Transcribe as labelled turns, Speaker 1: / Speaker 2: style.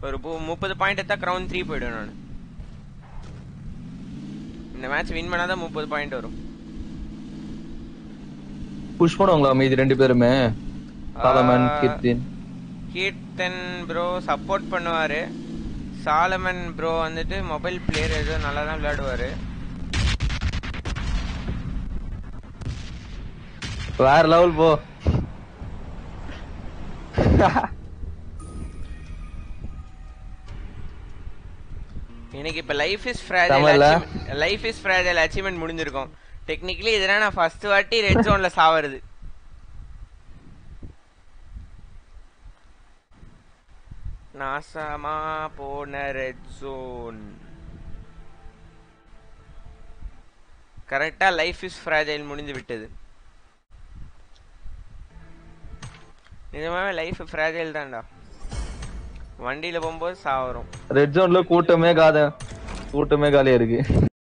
Speaker 1: ஒரு பு- முப்பது பாயிண்ட் எடுத்தா கிரவுண்ட் த்ரீ போயிடுவேன் நான் இந்த மேட்ச் வின் பண்ணாதான் முப்பது பாயிண்ட் வரும்
Speaker 2: புஷ் பண்ணுவாங்களா மீதி ரெண்டு பேருமே சாலமன்
Speaker 1: ஆ.
Speaker 2: கீர்த்தின்
Speaker 1: கீர்த்தன் ப்ரோ சப்போர்ட் பண்ணுவாரு சாலமன் ப்ரோ வந்துட்டு மொபைல் பிளேயர் ஏதோ நல்லா தான் விளையாடுவாரு
Speaker 2: வேற லெவல் போ
Speaker 1: எனக்கு இப்ப லைஃப் இஸ் ஃப்ராஜைல்
Speaker 2: தமிழ்ல?
Speaker 1: லைஃப் இஸ் ஃப்ராஜைல் அச்சீவ்மெண்ட் முடிஞ்சிருக்கும் டெக்னிக்கலி இதெல்லாம் நான் ஃபர்ஸ்ட் வாட்டி ரெட் ஜோன்ல சாவறது நாசமா போன ரெட் ஜோன் கரெக்டா லைஃப் இஸ் ஃப்ராஜைல் முடிஞ்சு விட்டது நிஜமாவே லைஃப் ஃப்ராஜைல் தான்டா வண்டியில போகும்போது சாவரும்
Speaker 2: ரெட் ஜோன்ல கூட்டமே காத கூட்டமே காலியா இருக்கு